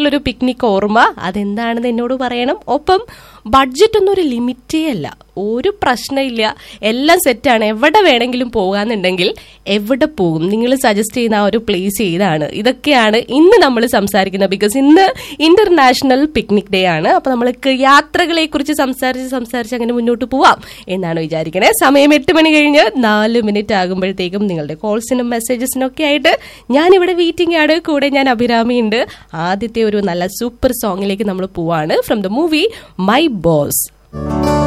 ആയിട്ടുള്ളൊരു പിക്നിക് ഓർമ്മ അതെന്താണെന്ന് എന്നോട് പറയണം ഒപ്പം ബഡ്ജറ്റ് ഒന്നും ഒരു ലിമിറ്റേ അല്ല ഒരു പ്രശ്നമില്ല എല്ലാം സെറ്റാണ് എവിടെ വേണമെങ്കിലും പോകാന്നുണ്ടെങ്കിൽ എവിടെ പോകും നിങ്ങൾ സജസ്റ്റ് ചെയ്യുന്ന ആ ഒരു പ്ലേസ് ഏതാണ് ഇതൊക്കെയാണ് ഇന്ന് നമ്മൾ സംസാരിക്കുന്നത് ബിക്കോസ് ഇന്ന് ഇന്റർനാഷണൽ പിക്നിക് ഡേ ആണ് അപ്പൊ നമ്മൾക്ക് യാത്രകളെ കുറിച്ച് സംസാരിച്ച് സംസാരിച്ച് അങ്ങനെ മുന്നോട്ട് പോവാം എന്നാണ് വിചാരിക്കണേ സമയം എട്ട് മണി കഴിഞ്ഞ് നാല് മിനിറ്റ് ആകുമ്പോഴത്തേക്കും നിങ്ങളുടെ കോൾസിനും മെസ്സേജസിനും ഒക്കെ ആയിട്ട് ഞാൻ ഇവിടെ വെയിറ്റിംഗ് ആണ് കൂടെ ഞാൻ അഭിരാമി ഉണ്ട് ആദ്യത്തെ ഒരു നല്ല സൂപ്പർ സോങ്ങിലേക്ക് നമ്മൾ പോവാണ് from the movie My boss